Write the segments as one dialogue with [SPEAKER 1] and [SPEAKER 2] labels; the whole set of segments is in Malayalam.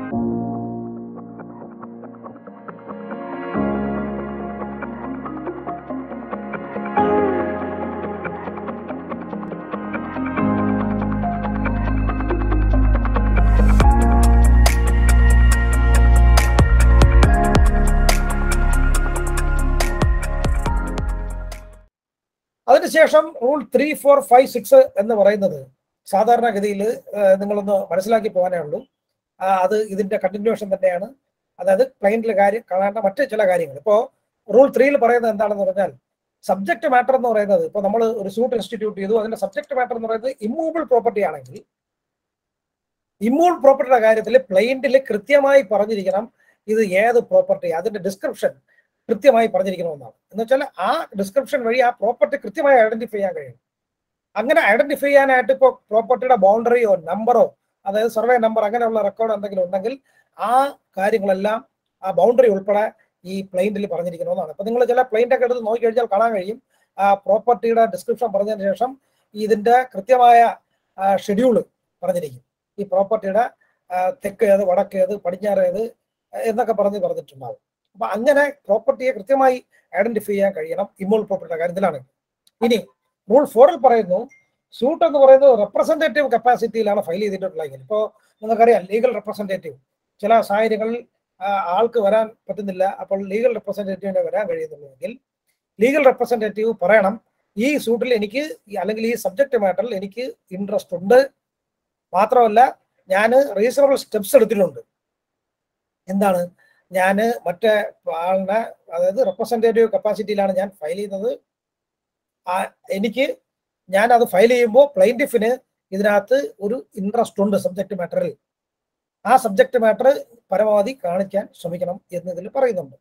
[SPEAKER 1] അതിനുശേഷം rule three four five six എന്ന് പറയുന്നത് സാധാരണഗതിയിൽ നിങ്ങളൊന്ന് മനസ്സിലാക്കി പോകാനേ ഉള്ളൂ ആ, അത് ഇതിന്റെ കണ്ടിന്യൂഷൻ തന്നെയാണ് അതായത് ക്ലയന്റിലെ കാര്യം കാണേണ്ട മറ്റ് ചില കാര്യങ്ങൾ ഇപ്പോൾ റൂൾ ത്രീയിൽ പറയുന്നത് എന്താണെന്ന് പറഞ്ഞാൽ സബ്ജക്ട് മാറ്റർ എന്ന് പറയുന്നത് ഇപ്പോൾ നമ്മൾ ഒരു സൂട്ട് ഇൻസ്റ്റിറ്റ്യൂട്ട് ചെയ്തു അതിന്റെ സബ്ജക്ട് മാറ്റർ എന്ന് പറയുന്നത് ഇമ്മൂവബിൾ പ്രോപ്പർട്ടി ആണെങ്കിൽ ഇമ്മൂവബിൾ പ്രോപ്പർട്ടിയുടെ കാര്യത്തിൽ പ്ലെയിന്റിൽ കൃത്യമായി പറഞ്ഞിരിക്കണം ഇത് ഏത് പ്രോപ്പർട്ടി അതിന്റെ ഡിസ്ക്രിപ്ഷൻ കൃത്യമായി പറഞ്ഞിരിക്കണമെന്നാണ് എന്ന് വെച്ചാൽ ആ ഡിസ്ക്രിപ്ഷൻ വഴി ആ പ്രോപ്പർട്ടി കൃത്യമായി ഐഡന്റിഫൈ ചെയ്യാൻ കഴിയും അങ്ങനെ ഐഡന്റിഫൈ ചെയ്യാനായിട്ട് ഇപ്പോൾ പ്രോപ്പർട്ടിയുടെ ബൗണ്ടറിയോ നമ്പറോ അതായത് സർവേ നമ്പർ അങ്ങനെയുള്ള റെക്കോർഡ് എന്തെങ്കിലും ഉണ്ടെങ്കിൽ ആ കാര്യങ്ങളെല്ലാം ആ ബൗണ്ടറി ഉൾപ്പെടെ ഈ പ്ലെയിന്റിൽ പറഞ്ഞിരിക്കണമെന്നാണ് അപ്പൊ നിങ്ങൾ ചില പ്ലെയിന്റ് ഒക്കെ എടുത്ത് നോക്കി കഴിഞ്ഞാൽ കാണാൻ കഴിയും ആ പ്രോപ്പർട്ടിയുടെ ഡിസ്ക്രിപ്ഷൻ പറഞ്ഞതിന് ശേഷം ഇതിന്റെ കൃത്യമായ ഷെഡ്യൂള് പറഞ്ഞിരിക്കും ഈ പ്രോപ്പർട്ടിയുടെ തെക്ക് ഏത് വടക്ക് ഏത് പടിഞ്ഞാറ് ഏത് എന്നൊക്കെ പറഞ്ഞ് പറഞ്ഞിട്ടുണ്ടാവും അപ്പൊ അങ്ങനെ പ്രോപ്പർട്ടിയെ കൃത്യമായി ഐഡന്റിഫൈ ചെയ്യാൻ കഴിയണം ഇമ്മോൾ പ്രോപ്പർട്ടിയുടെ കാര്യത്തിലാണ് ഇനി റൂൾ ഫോറിൽ പറയുന്നു സൂട്ട് എന്ന് പറയുന്നത് റെപ്രസെന്റേറ്റീവ് കപ്പാസിറ്റിയിലാണ് ഫയൽ ചെയ്തിട്ടുള്ളതെങ്കിൽ ഇപ്പോൾ നിങ്ങൾക്കറിയാം ലീഗൽ റെപ്രസെന്റേറ്റീവ് ചില സാഹചര്യങ്ങളിൽ ആ, ആൾക്ക് വരാൻ പറ്റുന്നില്ല അപ്പോൾ ലീഗൽ റെപ്രസെന്റേറ്റീവിനെ വരാൻ കഴിയുന്നുള്ളെങ്കിൽ ലീഗൽ റെപ്രസെന്റേറ്റീവ് പറയണം ഈ സൂട്ടിൽ എനിക്ക് ഈ- അല്ലെങ്കിൽ ഈ സബ്ജക്ട് മാറ്ററിൽ എനിക്ക് ഇൻട്രസ്റ്റ് ഉണ്ട് മാത്രമല്ല ഞാൻ റീസണബിൾ സ്റ്റെപ്സ് എടുത്തിട്ടുണ്ട് എന്താണ് ഞാൻ മറ്റേ ആളിനെ അതായത് റെപ്രസെന്റേറ്റീവ് കപ്പാസിറ്റിയിലാണ് ഞാൻ ഫയൽ ചെയ്യുന്നത് ആ എനിക്ക് ഞാൻ അത് ഫയൽ ചെയ്യുമ്പോൾ പ്ലൈൻറ്റിഫിന് ഇതിനകത്ത് ഒരു ഇൻട്രസ്റ്റ് ഉണ്ട് സബ്ജക്ട് മാറ്ററിൽ ആ സബ്ജക്ട് മാറ്റർ പരമാവധി കാണിക്കാൻ ശ്രമിക്കണം എന്ന് ഇതിൽ പറയുന്നുണ്ട്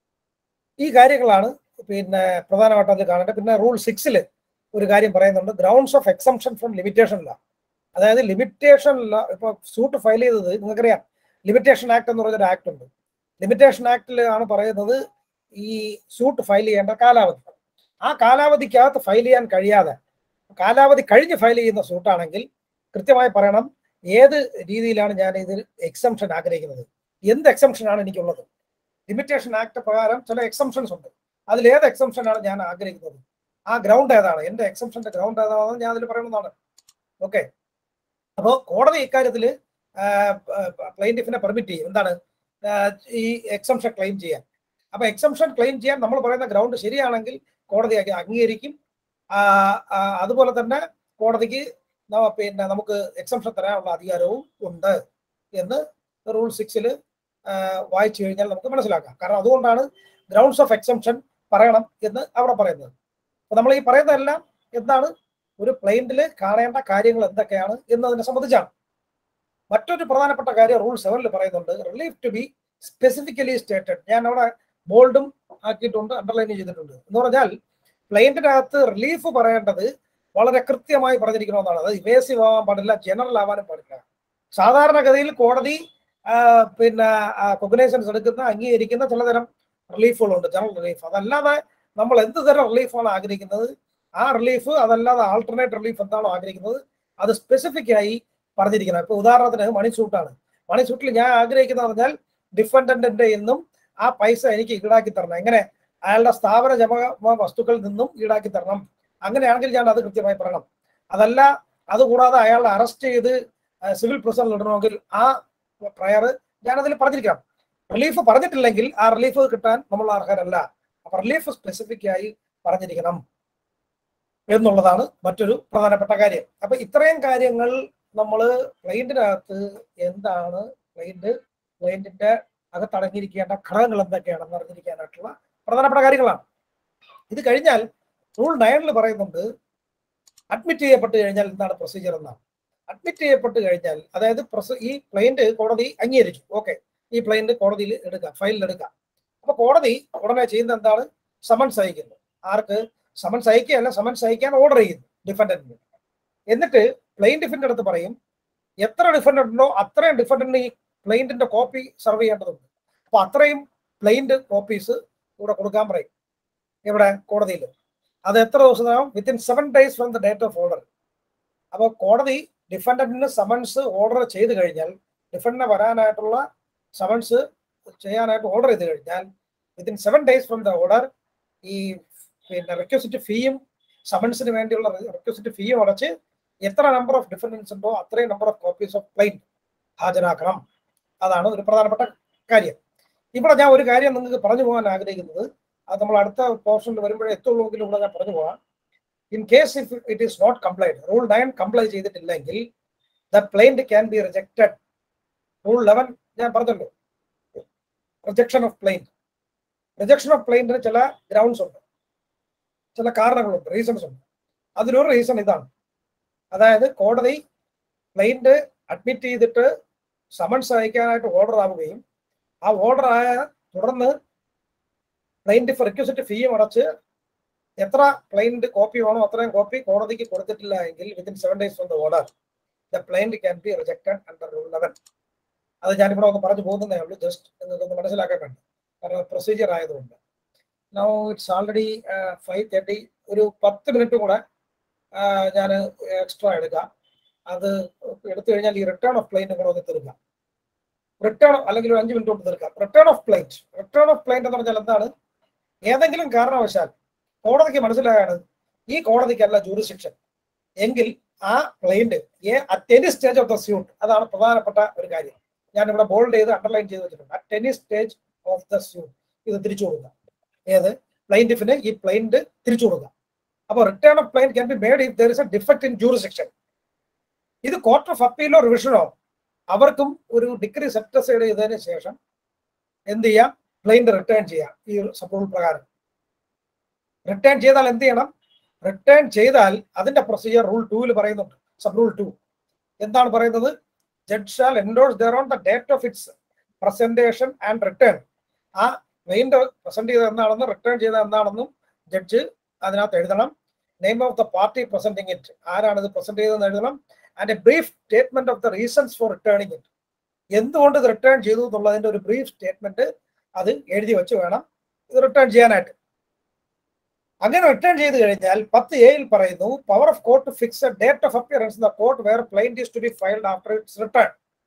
[SPEAKER 1] ഈ കാര്യങ്ങളാണ് പിന്നെ പ്രധാനമായിട്ടും അതിൽ കാണേണ്ടത് പിന്നെ റൂൾ സിക്സിൽ ഒരു കാര്യം പറയുന്നുണ്ട് grounds of exemption from limitation ല അതായത് ലിമിറ്റേഷൻ ഇപ്പൊ സൂട്ട് ഫയൽ ചെയ്തത് നിങ്ങൾക്കറിയാം ലിമിറ്റേഷൻ ആക്ട് എന്ന് പറഞ്ഞൊരു ആക്ട് ഉണ്ട് ലിമിറ്റേഷൻ ആക്ടിൽ ആണ് പറയുന്നത് ഈ സൂട്ട് ഫയൽ ചെയ്യേണ്ട കാലാവധി ആ കാലാവധിക്കകത്ത് ഫയൽ ചെയ്യാൻ കഴിയാതെ കാലാവധി കഴിഞ്ഞ് ഫയൽ ചെയ്യുന്ന സൂട്ടാണെങ്കിൽ കൃത്യമായി പറയണം ഏത് രീതിയിലാണ് ഞാൻ ഇതിൽ എക്സംഷൻ ആഗ്രഹിക്കുന്നത് എന്ത് എക്സംഷൻ ആണ് എനിക്കുള്ളത് ലിമിറ്റേഷൻ ആക്ട് പ്രകാരം ചില എക്സംഷൻസ് ഉണ്ട് അതിൽ ഏത് എക്സംഷൻ ആണ് ഞാൻ ആഗ്രഹിക്കുന്നത് ആ ഗ്രൗണ്ട് ഏതാണ് എന്റെ എക്സംഷന്റെ ഗ്രൗണ്ട് ഏതാണെന്ന് ഞാൻ അതിൽ പറയുന്നതാണ് ഓക്കെ അപ്പോൾ കോടതി ഇക്കാര്യത്തിൽ പ്ലെയിൻറ്റിഫിനെ പെർമിറ്റ് ചെയ്യും എന്താണ് ആ, ഈ എക്സംഷൻ ക്ലെയിം ചെയ്യാൻ അപ്പൊ എക്സംഷൻ ക്ലെയിം ചെയ്യാൻ നമ്മൾ പറയുന്ന ഗ്രൗണ്ട് ശരിയാണെങ്കിൽ കോടതി അത് അംഗീകരിക്കും ആ, ആ, അതുപോലെ തന്നെ കോടതിക്ക് ന- പിന്നെ നമുക്ക് എക്സംഷൻ തരാനുള്ള അധികാരവും ഉണ്ട് എന്ന് റൂൾ സിക്സിൽ വായിച്ചു കഴിഞ്ഞാൽ നമുക്ക് മനസ്സിലാക്കാം കാരണം അതുകൊണ്ടാണ് ഗ്രൗണ്ട്സ് ഓഫ് എക്സംഷൻ പറയണം എന്ന് അവിടെ പറയുന്നത് അപ്പൊ നമ്മൾ ഈ പറയുന്നതെല്ലാം എന്താണ് ഒരു പ്ലെയിന്റിൽ കാണേണ്ട കാര്യങ്ങൾ എന്തൊക്കെയാണ് എന്നതിനെ സംബന്ധിച്ചാണ് മറ്റൊരു പ്രധാനപ്പെട്ട കാര്യം റൂൾ സെവനിൽ പറയുന്നുണ്ട് relief to be specifically stated ഞാൻ അവിടെ ബോൾഡും ആക്കിയിട്ടുണ്ട് അണ്ടർലൈൻ ചെയ്തിട്ടുണ്ട് എന്ന് പറഞ്ഞാൽ പ്ലെയിന്റിനകത്ത് റിലീഫ് പറയേണ്ടത് വളരെ കൃത്യമായി പറഞ്ഞിരിക്കണമെന്നാണ് അത് ഇവേസീവ് ആവാൻ പാടില്ല ജനറൽ ആവാനും പാടില്ല സാധാരണഗതിയിൽ കോടതി ആ, പിന്നെ കൊഗ്നൈസൻസ് എടുക്കുന്ന അംഗീകരിക്കുന്ന ചിലതരം റിലീഫുകളുണ്ട് ജനറൽ റിലീഫ് അതല്ലാതെ നമ്മൾ എന്ത് തരം റിലീഫാണ് ആഗ്രഹിക്കുന്നത് ആ റിലീഫ് അതല്ലാതെ ആൾട്ടർനേറ്റ് റിലീഫ് എന്താണോ ആഗ്രഹിക്കുന്നത് അത് സ്പെസിഫിക് ആയി പറഞ്ഞിരിക്കണം ഇപ്പൊ ഉദാഹരണത്തിന് മണി സൂട്ടാണ് മണി സൂട്ടിൽ ഞാൻ ആഗ്രഹിക്കുന്നത് പറഞ്ഞാൽ ഡിഫൻഡന്റിന്റെ എന്നും ആ പൈസ എനിക്ക് ഈടാക്കി തരണം എങ്ങനെ അയാളുടെ സ്ഥാപന ജമ വസ്തുക്കളിൽ നിന്നും ഈടാക്കി തരണം അങ്ങനെയാണെങ്കിൽ ഞാൻ അത് കൃത്യമായി പറയണം അതല്ല അതുകൂടാതെ അയാളെ അറസ്റ്റ് ചെയ്ത് സിവിൽ പ്രൊസീജിയർ ഇടണമെങ്കിൽ ആ പ്രയർ ഞാൻ അതിൽ പറഞ്ഞിരിക്കണം റിലീഫ് പറഞ്ഞിട്ടില്ലെങ്കിൽ ആ റിലീഫ് കിട്ടാൻ നമ്മൾ അർഹരല്ല അപ്പൊ റിലീഫ് സ്പെസിഫിക് ആയി പറഞ്ഞിരിക്കണം എന്നുള്ളതാണ് മറ്റൊരു പ്രധാനപ്പെട്ട കാര്യം അപ്പൊ ഇത്രയും കാര്യങ്ങൾ നമ്മൾ ക്ലൈന്റിനകത്ത് എന്താണ് ക്ലൈന്റ് ക്ലൈന്റിന്റെ അകത്ത് അടങ്ങിയിരിക്കേണ്ട ഘടകങ്ങൾ എന്തൊക്കെയാണെന്ന് അറിഞ്ഞിരിക്കാനായിട്ടുള്ള പ്രധാനപ്പെട്ട കാര്യങ്ങളാണ് ഇത് കഴിഞ്ഞാൽ റൂൾ നയനിൽ പറയുന്നുണ്ട് അഡ്മിറ്റ് ചെയ്യപ്പെട്ട് കഴിഞ്ഞാൽ എന്താണ് പ്രൊസീജിയർ എന്നാണ് അഡ്മിറ്റ് ചെയ്യപ്പെട്ട് കഴിഞ്ഞാൽ അതായത് പ്രൊസ- ഈ ക്ലൈന്റ് കോടതി അംഗീകരിച്ചു ഓക്കെ ഈ ക്ലൈന്റ് കോടതിയിൽ എടുക്കാം ഫയലിൽ എടുക്കാം അപ്പൊ കോടതി ഉടനെ ചെയ്യുന്നത് എന്താണ് സമൻസ് അയക്കുന്നു ആർക്ക് സമൻസ് അയക്കുകയല്ല സമൻസ് അയക്കാൻ ഓർഡർ ചെയ്യുന്നു ഡിഫൻഡന്റിന് എന്നിട്ട് പ്ലെയിൻറ്റിഫിന്റെ അടുത്ത് പറയും എത്ര ഡിഫൻഡന്റ് ഉണ്ടോ അത്രയും ഡിഫൻഡന്റിന് ഈ പ്ലെയിന്റിന്റെ കോപ്പി സർവ് ചെയ്യേണ്ടതുണ്ട് അപ്പൊ അത്രയും പ്ലെയിന്റ് കോപ്പീസ് ഇവിടെ കൊടുക്കാൻ പറയും ഇവിടെ കോടതിയിൽ അത് എത്ര ദിവസം within seven days from the date of order അപ്പോൾ കോടതി ഡിഫൻഡന്റിന് സമൻസ് ഓർഡർ ചെയ്ത് കഴിഞ്ഞാൽ ഡിഫൻഡിനെ വരാനായിട്ടുള്ള സമൻസ് ചെയ്യാനായിട്ട് ഓർഡർ ചെയ്ത് കഴിഞ്ഞാൽ within seven days from the order ഈ പിന്നെ റിക്വസിറ്റ് ഫീയും സമൻസിന് വേണ്ടിയുള്ള റിക്വസിറ്റ് ഫീയും അടച്ച് എത്ര നമ്പർ ഓഫ് ഡിഫൻഡൻസ് ഉണ്ടോ അത്രയും number of copies of plaint ഹാജരാക്കണം അതാണ് ഒരു പ്രധാനപ്പെട്ട കാര്യം ഇവിടെ ഞാൻ ഒരു കാര്യം നിങ്ങൾക്ക് പറഞ്ഞു പോകാൻ ആഗ്രഹിക്കുന്നത് അത് നമ്മൾ അടുത്ത പോർഷനിൽ വരുമ്പോഴേ എത്തുള്ളൂ എങ്കിലും ഇവിടെ ഞാൻ പറഞ്ഞു പോകാം in case if it is not complied rule nine comply ചെയ്തിട്ടില്ലെങ്കിൽ the plaint can be rejected rule eleven ഞാൻ പറഞ്ഞല്ലോ rejection of plaint rejection of പ്ലെയിൻറ്റിന് ചില ഗ്രൗണ്ട്സ് ഉണ്ട് ചില കാരണങ്ങളുണ്ട് റീസൺസ് ഉണ്ട് അതിലൊരു റീസൺ ഇതാണ് അതായത് കോടതി പ്ലെയിൻറ്റ് അഡ്മിറ്റ് ചെയ്തിട്ട് സമൻസ് അയക്കാനായിട്ട് ഓർഡർ ആവുകയും ആ ഓർഡർ ആയ തുടർന്ന് പ്ലെയിൻറ്റ് റിക്വസിറ്റ് ഫീയും അടച്ച് എത്ര പ്ലെയിൻറ്റ് കോപ്പി വേണോ അത്രയും കോപ്പി കോടതിക്ക് കൊടുത്തിട്ടില്ല എങ്കിൽ within seven days from the order the plaint can be rejected under rule eleven അത് ഞാനിവിടെ ഒന്ന് പറഞ്ഞു പോകുന്നതേ ഉള്ളൂ ജസ്റ്റ് നിങ്ങൾക്കൊന്ന് മനസ്സിലാക്കാൻ വേണ്ടി കാരണം പ്രൊസീജിയർ ആയതുകൊണ്ട് now it's already five thirty ഒരു പത്ത് മിനിറ്റ് കൂടെ ഞാൻ എക്സ്ട്രാ എടുക്കാം അത് എടുത്തു കഴിഞ്ഞാൽ ഈ റിട്ടേൺ ഓഫ് പ്ലെയിൻ കൂടെ ഒന്ന് തീർക്കാം റിട്ടേൺ അല്ലെങ്കിൽ ഒരു അഞ്ച് മിനിറ്റ് കൊണ്ട് തീർക്കാം return of plaint return of plaint എന്ന് പറഞ്ഞാൽ എന്താണ് ഏതെങ്കിലും കാരണവശാൽ കോടതിക്ക് മനസ്സിലായാണ് ഈ കോടതിക്കല്ല ജൂറിസ്ഡിക്ഷൻ എങ്കിൽ ആ plaint at any stage of the suit അതാണ് പ്രധാനപ്പെട്ട ഒരു കാര്യം ഞാൻ ഇവിടെ ബോൾഡ് ചെയ്ത് അണ്ടർലൈൻ ചെയ്ത് വെച്ചിട്ടുണ്ട് at any stage of the suit ഇത് തിരിച്ചു കൊടുക്കുക ഏത് പ്ലെയിൻറ്റിഫിന് ഈ പ്ലെയിൻറ്റ് തിരിച്ചു കൊടുക്കുക അപ്പോൾ return of plaint can be made if there is a defect in jurisdiction ഇത് കോർട്ട് ഓഫ് അപ്പീലോ റിവിഷനോ അവർക്കും ഒരു ഡിഗ്രി സെപ്റ്റസൈഡ് ചെയ്തതിന് ശേഷം എന്ത് ചെയ്യാം പ്ലെയിൻറ്റ് റിട്ടേൺ ചെയ്യാം ഈ സബ് റൂൾ പ്രകാരം റിട്ടേൺ ചെയ്താൽ എന്ത് ചെയ്യണം റിട്ടേൺ ചെയ്താൽ അതിന്റെ പ്രൊസീജിയർ റൂൾ ടൂവിൽ പറയുന്നുണ്ട് സബ് റൂൾ ടു എന്താണ് പറയുന്നത് judge shall endorse there on the date of its presentation and return ആ പ്ലെയിൻറ്റ് പ്രസന്റ് ചെയ്തത് എന്താണെന്നും റിട്ടേൺ ചെയ്തത് എന്താണെന്നും ജഡ്ജ് അതിനകത്ത് എഴുതണം name of the party presenting it ആരാണ് ഇത് പ്രസന്റ് ചെയ്തതെന്ന് എഴുതണം and a brief statement of the reasons for returning it എന്തുകൊണ്ട് ഇത് റിട്ടേൺ ചെയ്തു എന്നുള്ളതിന്റെ ഒരു ബ്രീഫ് സ്റ്റേറ്റ്മെന്റ് അത് എഴുതി വെച്ച് വേണം ഇത് റിട്ടേൺ ചെയ്യാനായിട്ട് അങ്ങനെ റിട്ടേൺ ചെയ്ത് കഴിഞ്ഞാൽ പത്ത് എയിൽ പറയുന്നു power of court fix date of appearance the court where plaint is to be filed after its return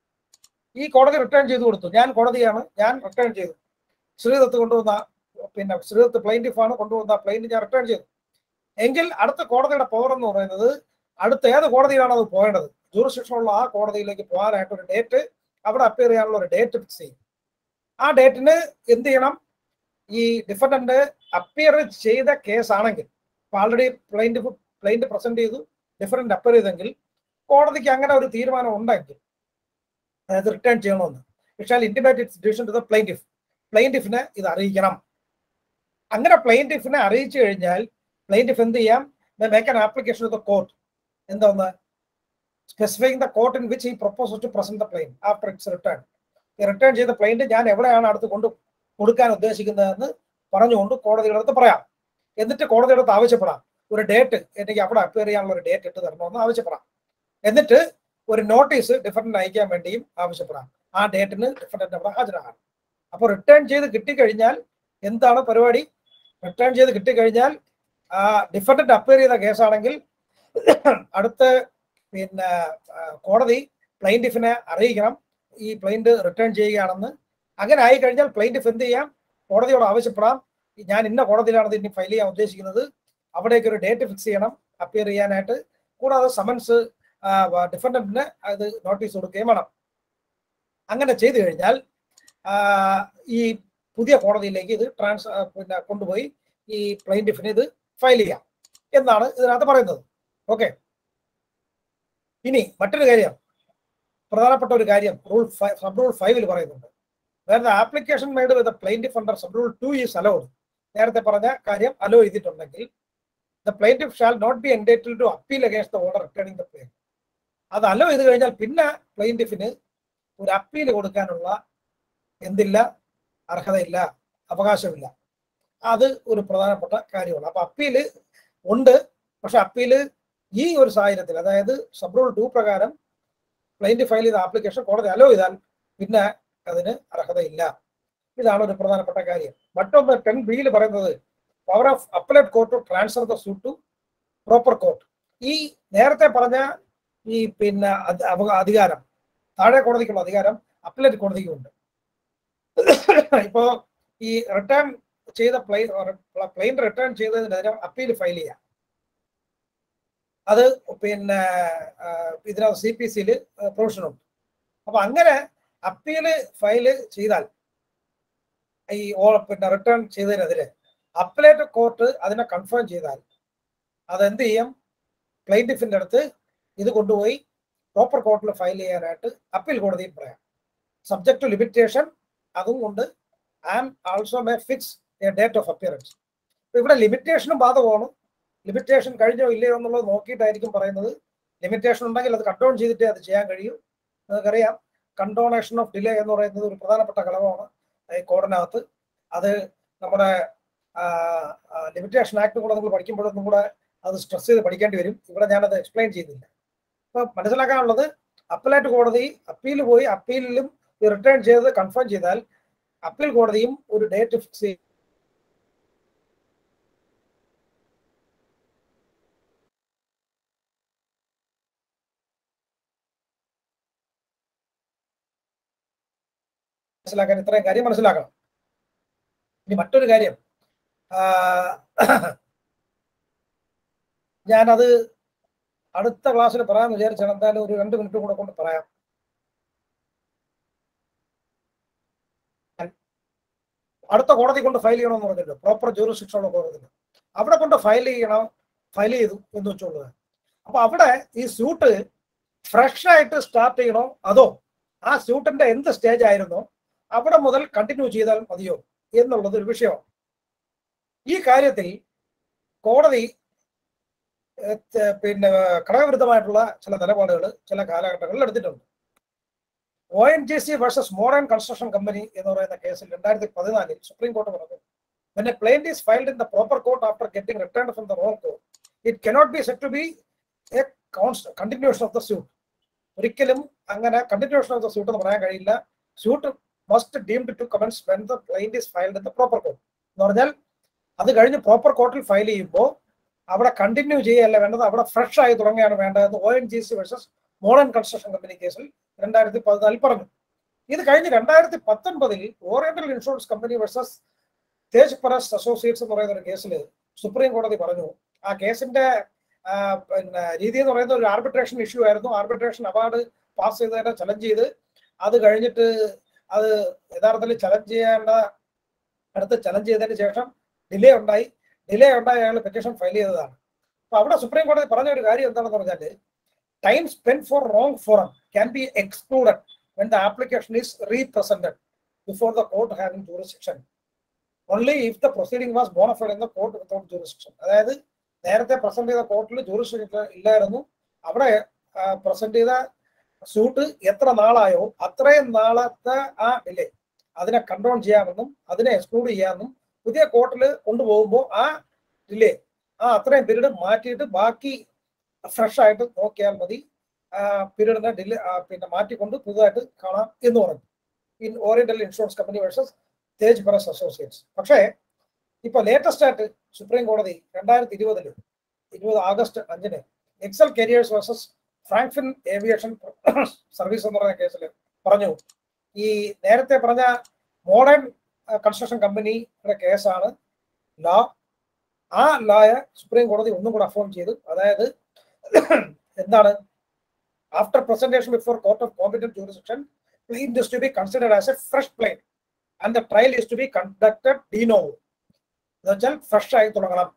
[SPEAKER 1] ഈ കോടതി റിട്ടേൺ ചെയ്തു കൊടുത്തു ഞാൻ കോടതിയാണ് ഞാൻ റിട്ടേൺ ചെയ്തു ശ്രീദത്ത് കൊണ്ടുവന്ന പിന്നെ ശ്രീദത്ത് പ്ലെയിൻറ്റിഫ് ആണ് കൊണ്ടുവന്ന പ്ലെയിൻറ്റ് ഞാൻ റിട്ടേൺ ചെയ്തു എങ്കിൽ അടുത്ത കോടതിയുടെ പവർ എന്ന് പറയുന്നത് അടുത്ത ഏത് കോടതിയിലാണ് അത് പോകേണ്ടത് ജൂറിസ്ഡിക്ഷൻ ഉള്ള ആ കോടതിയിലേക്ക് പോകാനായിട്ട് ഒരു ഡേറ്റ് അവിടെ അപ്പിയർ ചെയ്യാനുള്ള ഒരു ഡേറ്റ് ഫിക്സ് ചെയ്യും ആ ഡേറ്റിന് എന്ത് ചെയ്യണം ഈ ഡിഫൻഡന്റ് അപ്പിയർ ചെയ്ത കേസ് ആണെങ്കിൽ ഇപ്പൊ ആൾറെഡി പ്ലെയിന്റ് പ്ലെയിന്റ് പ്രസന്റ് ചെയ്തു ഡിഫറൻറ്റ് അപ്പിയർ ചെയ്തെങ്കിൽ കോടതിക്ക് അങ്ങനെ ഒരു തീരുമാനം ഉണ്ടെങ്കിൽ അതായത് റിട്ടേൺ ചെയ്യണമെന്ന് പക്ഷേ intimate its decision to the plaintiff പ്ലെയിൻറ്റിഫിനെ ഇത് അറിയിക്കണം അങ്ങനെ പ്ലെയിൻറ്റിഫിനെ അറിയിച്ചു കഴിഞ്ഞാൽ പ്ലെയിൻറ്റിഫ് എന്ത് ചെയ്യാം make an application to the court എന്താന്ന് specifying the court in which he propose to present the plaint after its return return ചെയ്ത പ്ലെയിന്റ് ഞാൻ എവിടെയാണ് അടുത്ത് കൊണ്ട് കൊടുക്കാൻ ഉദ്ദേശിക്കുന്നതെന്ന് പറഞ്ഞുകൊണ്ട് കോടതിയുടെ അടുത്ത് പറയാം എന്നിട്ട് കോടതിയുടെ അടുത്ത് ആവശ്യപ്പെടാം ഒരു ഡേറ്റ് എനിക്ക് അവിടെ അപ്പിയർ ചെയ്യാനുള്ള ഒരു ഡേറ്റ് ഇട്ട് തരണമെന്ന് ആവശ്യപ്പെടാം എന്നിട്ട് ഒരു നോട്ടീസ് ഡിഫറൻറ്റ് അയക്കാൻ വേണ്ടിയും ആവശ്യപ്പെടാം ആ ഡേറ്റിന് ഡിഫറൻറ്റ് അവിടെ ഹാജരാകണം അപ്പോൾ റിട്ടേൺ ചെയ്ത് കിട്ടിക്കഴിഞ്ഞാൽ എന്താണ് പരിപാടി റിട്ടേൺ ചെയ്ത് കിട്ടിക്കഴിഞ്ഞാൽ ആ ഡിഫറൻറ്റ് അപ്പിയർ ചെയ്ത കേസാണെങ്കിൽ അടുത്ത പിന്നെ കോടതി പ്ലെയിൻറ്റിഫിനെ അറിയിക്കണം ഈ പ്ലെയിൻറ്റ് റിട്ടേൺ ചെയ്യുകയാണെന്ന് അങ്ങനെ ആയി കഴിഞ്ഞാൽ പ്ലെയിൻറ്റിഫ് എന്ത് ചെയ്യാം കോടതിയോട് ആവശ്യപ്പെടാം ഞാൻ ഇന്ന കോടതിയിലാണ് ഇനി ഫയൽ ചെയ്യാൻ ഉദ്ദേശിക്കുന്നത് അവിടേക്ക് ഒരു ഡേറ്റ് ഫിക്സ് ചെയ്യണം അപ്പിയർ ചെയ്യാനായിട്ട് കൂടാതെ സമൻസ് ഡിഫൻഡന്റിന് അത് നോട്ടീസ് കൊടുക്കുകയും വേണം അങ്ങനെ ചെയ്തു കഴിഞ്ഞാൽ ഈ പുതിയ കോടതിയിലേക്ക് ഇത് ട്രാൻസ് പിന്നെ കൊണ്ടുപോയി ഈ പ്ലെയിൻറ്റിഫിന് ഇത് ഫയൽ ചെയ്യാം എന്നാണ് ഇതിനകത്ത് പറയുന്നത് ഓക്കെ ഇനി മറ്റൊരു കാര്യം പ്രധാനപ്പെട്ട ഒരു കാര്യം റൂൾ സബ് റൂൾ ഫൈവിൽ പറയുന്നുണ്ട് where the application made with plaintiff under sub rule two is allowed നേരത്തെ പറഞ്ഞ കാര്യം അലോ ചെയ്തിട്ടുണ്ടെങ്കിൽ the plaintiff shall not be entitled to appeal against the order returning the plaint അത് അലോ ചെയ്ത് കഴിഞ്ഞാൽ പിന്നെ പ്ലെയിൻറ്റിഫിന് ഒരു അപ്പീൽ കൊടുക്കാനുള്ള എന്തില്ല അർഹതയില്ല അവകാശമില്ല അത് ഒരു പ്രധാനപ്പെട്ട കാര്യമാണ് അപ്പൊ അപ്പീല് ഉണ്ട് പക്ഷെ അപ്പീല് ഈ ഒരു സാഹചര്യത്തിൽ അതായത് സബ് റൂൾ ടു പ്രകാരം പ്ലെയിൻറ്റ് ഫയൽ ചെയ്ത ആപ്ലിക്കേഷൻ കോടതി അലോ ചെയ്താൽ പിന്നെ അതിന് അർഹതയില്ല ഇതാണ് ഒരു പ്രധാനപ്പെട്ട കാര്യം മറ്റൊന്ന് ടെൻ ബിയിൽ പറയുന്നത് power of appellate court to transfer the suit to proper court ഈ നേരത്തെ പറഞ്ഞ ഈ പിന്നെ അധികാരം താഴെ കോടതിക്കുള്ള അധികാരം അപ്പലേറ്റ് കോടതിക്കുമുണ്ട് ഇപ്പോ ഈ റിട്ടേൺ ചെയ്ത പ്ലെയിൻ പ്ലെയിൻ റിട്ടേൺ ചെയ്തതിനെതിരെ അപ്പീൽ ഫയൽ ചെയ്യാം അത് പിന്നെ ആ, ഇതിനകത്ത് സി പി സിയിൽ പ്രൊവിഷനുണ്ട് അപ്പൊ അങ്ങനെ അപ്പീല് ഫയൽ ചെയ്താൽ ഈ ഓ- പിന്നെ റിട്ടേൺ ചെയ്തതിനെതിരെ അപ്പലേറ്റ് കോർട്ട് അതിനെ കൺഫേം ചെയ്താൽ അതെന്ത് ചെയ്യും പ്ലെയിൻറ്റിഫിന്റെ അടുത്ത് ഇത് കൊണ്ടുപോയി പ്രോപ്പർ കോർട്ടിൽ ഫയൽ ചെയ്യാനായിട്ട് അപ്പീൽ കോടതിയിൽ പറയാം സബ്ജക്ട് ടു ലിമിറ്റേഷൻ അതും കൊണ്ട് and also may fix a date of appearance ഇവിടെ ലിമിറ്റേഷനും ബാധകമാണ് ലിമിറ്റേഷൻ കഴിഞ്ഞോ ഇല്ലയോ എന്നുള്ളത് നോക്കിയിട്ടായിരിക്കും പറയുന്നത് ലിമിറ്റേഷൻ ഉണ്ടെങ്കിൽ അത് കൺട്രോൾ ചെയ്തിട്ടേ അത് ചെയ്യാൻ കഴിയൂ നിങ്ങൾക്കറിയാം കണ്ടോണേഷൻ ഓഫ് ഡിലേ എന്ന് പറയുന്നത് ഒരു പ്രധാനപ്പെട്ട ഘടകമാണ് ഈ കോഡിനകത്ത് അത് നമ്മുടെ ലിമിറ്റേഷൻ ആക്ട് കൂടെ നമ്മൾ പഠിക്കുമ്പോഴൊന്നും കൂടെ അത് സ്ട്രെസ് ചെയ്ത് പഠിക്കേണ്ടി വരും ഇവിടെ ഞാനത് എക്സ്പ്ലെയിൻ ചെയ്യുന്നില്ല അപ്പൊ മനസ്സിലാക്കാനുള്ളത് അപ്പലേറ്റ് കോടതി അപ്പീൽ പോയി അപ്പീലിലും റിട്ടേൺ ചെയ്ത് കൺഫേം ചെയ്താൽ അപ്പീൽ കോടതിയും ഒരു ഡേറ്റ് ഫിക്സ് ചെയ്യും മനസ്സിലാക്കാൻ ഇത്രയും കാര്യം മനസ്സിലാക്കണം ഇനി മറ്റൊരു കാര്യം ആ, ഞാനത് അടുത്ത ക്ലാസ്സിൽ പറയാമെന്ന് വിചാരിച്ചാണ് എന്തായാലും ഒരു രണ്ട് മിനിറ്റ് കൂടെ കൊണ്ട് പറയാം അടുത്ത കോടതി കൊണ്ട് ഫയൽ ചെയ്യണമെന്ന് പറഞ്ഞല്ലോ പ്രോപ്പർ ജൂറിസ്ഡിക്ഷൻ ഉള്ള കോടതി അവിടെ കൊണ്ട് ഫയൽ ചെയ്യണം ഫയൽ ചെയ്തു എന്ന് വെച്ചോളുക അപ്പൊ അവിടെ ഈ സ്യൂട്ട് ഫ്രഷ് ആയിട്ട് സ്റ്റാർട്ട് ചെയ്യണോ അതോ ആ സ്യൂട്ടിന്റെ എന്ത് സ്റ്റേജ് ആയിരുന്നോ അവിടെ മുതൽ കണ്ടിന്യൂ ചെയ്താൽ മതിയോ എന്നുള്ളത് ഒരു വിഷയമാണ് ഈ കാര്യത്തിൽ കോടതി ഏഹ്, ത- പിന്നെ ഘടകവിരുദ്ധമായിട്ടുള്ള ചില നിലപാടുകൾ ചില കാലഘട്ടങ്ങളിൽ എടുത്തിട്ടുണ്ട് O N G C versus modern construction company എന്ന് പറയുന്ന കേസിൽ രണ്ടായിരത്തി പതിനാലിൽ സുപ്രീം കോടതി പറഞ്ഞു when a plaintiff is filed in the proper court after getting returned from the wrong court it cannot be said to be a const- continuation of the suit ഒരിക്കലും അങ്ങനെ കണ്ടിന്യൂഷൻ ഓഫ് ദ സ്യൂട്ട് എന്ന് പറയാൻ കഴിയില്ല suit must deemed to commence when the plaint is filed in the proper court എന്ന് പറഞ്ഞാൽ അത് കഴിഞ്ഞ് പ്രോപ്പർ കോർട്ടിൽ ഫയൽ ചെയ്യുമ്പോൾ അവിടെ കണ്ടിന്യൂ ചെയ്യല്ല വേണ്ടത് അവിടെ ഫ്രഷ് ആയി തുടങ്ങുകയാണ് വേണ്ടതെന്ന് O N G C versus modern construction company കേസിൽ രണ്ടായിരത്തി പതിനാലിൽ പറഞ്ഞു ഇത് കഴിഞ്ഞ് രണ്ടായിരത്തി പത്തൊൻപതിൽ oriental insurance company versus Tej Paras associates എന്ന് പറയുന്ന ഒരു കേസിൽ സുപ്രീം കോടതി പറഞ്ഞു ആ കേസിന്റെ ആ, പിന്നെ രീതി എന്ന് പറയുന്നത് ഒരു ആർബിട്രേഷൻ ഇഷ്യൂ ആയിരുന്നു ആർബിട്രേഷൻ അവാർഡ് പാസ് ചെയ്തതിനെ ചലഞ്ച് ചെയ്ത് അത് കഴിഞ്ഞിട്ട് അത് യഥാർത്ഥത്തിൽ ചലഞ്ച് ചെയ്യേണ്ട അടുത്ത് ചലഞ്ച് ചെയ്തതിന് ശേഷം ഡിലേ ഉണ്ടായി ഡിലേ ഉണ്ടായി അയാൾ പെറ്റീഷൻ ഫയൽ ചെയ്തതാണ് അപ്പൊ അവിടെ സുപ്രീം കോടതി പറഞ്ഞ ഒരു കാര്യം എന്താണെന്ന് പറഞ്ഞാൽ time spend for wrong forum can be excluded when the application is represented before the court having jurisdiction only if the proceeding was bona fide in the court without jurisdiction അതായത് നേരത്തെ പ്രസന്റ് ചെയ്ത കോർട്ടിൽ ജൂറിസ്ഡിക്ഷൻ ഇല്ലായിരുന്നു അവിടെ പ്രസന്റ് ചെയ്ത സ്യൂട്ട് എത്ര നാളായോ അത്രയും നാളത്തെ ആ ഡിലേ അതിനെ കൺട്രോൾ ചെയ്യാമെന്നും അതിനെ എക്സ്ക്ലൂഡ് ചെയ്യാമെന്നും പുതിയ കോർട്ടിൽ കൊണ്ടുപോകുമ്പോൾ ആ ഡിലേ ആ അത്രയും പീരീഡ് മാറ്റിയിട്ട് ബാക്കി ഫ്രഷ് ആയിട്ട് നോക്കിയാൽ മതി പീരീഡിനെ ഡിലേ പിന്നെ മാറ്റിക്കൊണ്ട് പുതുതായിട്ട് കാണാം എന്ന് പറഞ്ഞു in oriental insurance company versus Tej Paras associates പക്ഷേ ഇപ്പൊ ലേറ്റസ്റ്റ് ആയിട്ട് സുപ്രീം കോടതി രണ്ടായിരത്തി ഇരുപതില് ഇരുപത് ആഗസ്റ്റ് അഞ്ചിന് Excel Carriers versus Frankfin aviation service എന്ന് പറയുന്ന കേസിൽ പറഞ്ഞു ഈ നേരത്തെ പറഞ്ഞ മോഡേൺ കൺസ്ട്രക്ഷൻ കമ്പനിയുടെ കേസാണ് ലോ ആ ലോയ സുപ്രീം കോടതി ഒന്നും കൂടെ അഫോം ചെയ്തു അതായത് എന്താണ് after presentation before court of competent jurisdiction plaint is to be considered as a fresh plaint and the trial is to be conducted de novo എന്ന് വെച്ചാൽ ഫ്രഷ് ആയി തുടങ്ങണം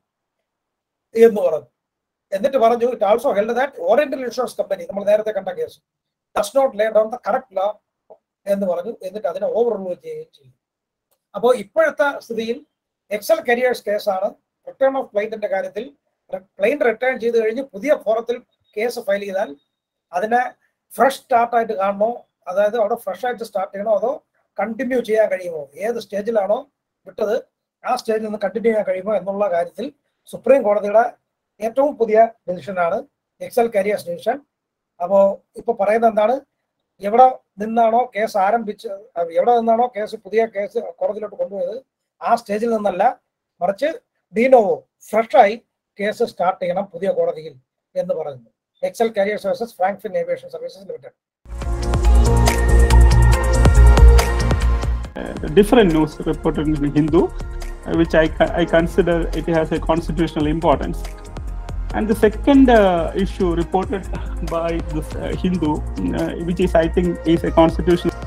[SPEAKER 1] എന്ന് പറഞ്ഞു എന്നിട്ട് പറഞ്ഞു it also held that oriental insurance company നമ്മൾ നേരത്തെ കണ്ട case does not lay down the correct law എന്ന് പറഞ്ഞു എന്നിട്ട് അതിനെ ഓവർ റൂൾ ചെയ്യുകയും ചെയ്തു അപ്പോൾ ഇപ്പോഴത്തെ സ്ഥിതിയിൽ എക്സൽ കരിയേഴ്സ് കേസാണ് റിട്ടേൺ ഓഫ് പ്ലെയിന്റിന്റെ കാര്യത്തിൽ പ്ലെയിൻ റിട്ടേൺ ചെയ്ത് കഴിഞ്ഞ് പുതിയ ഫോറത്തിൽ കേസ് ഫയൽ ചെയ്താൽ അതിനെ ഫ്രഷ് സ്റ്റാർട്ട് ആയിട്ട് കാണണോ അതായത് അവിടെ ഫ്രഷ് ആയിട്ട് സ്റ്റാർട്ട് ചെയ്യണോ അതോ കണ്ടിന്യൂ ചെയ്യാൻ കഴിയുമോ ഏത് സ്റ്റേജിലാണോ വിട്ടത് ആ സ്റ്റേജിൽ നിന്ന് കണ്ടിന്യൂ ചെയ്യാൻ കഴിയുമോ എന്നുള്ള കാര്യത്തിൽ സുപ്രീം കോടതിയുടെ ഏറ്റവും പുതിയ ഡിസിഷനാണ് എക്സൽ കരിയേഴ്സ് ഡിസിഷൻ അപ്പോൾ ഇപ്പൊ പറയുന്നത് എന്താണ് എവിടെ നിന്നാണോ കേസ് ആരംഭിച്ച് എവിടെ നിന്നാണോ കേസ് പുതിയ കേസ് കോടതിയിലോട്ട് കൊണ്ടുപോയത് ആ സ്റ്റേജിൽ നിന്നല്ല മറിച്ച് ഡീനോവോ ഫ്രഷായി കേസ് സ്റ്റാർട്ട് ചെയ്യണം പുതിയ കോടതിയിൽ എന്ന് പറയുന്നു Excel Carriers services Frankfin aviation services limited
[SPEAKER 2] different news reported in Hindu, uh, which I, ca- I consider it has a constitutional importance. And the second uh, issue reported by this uh, Hindu, uh, which is I think is a constitutional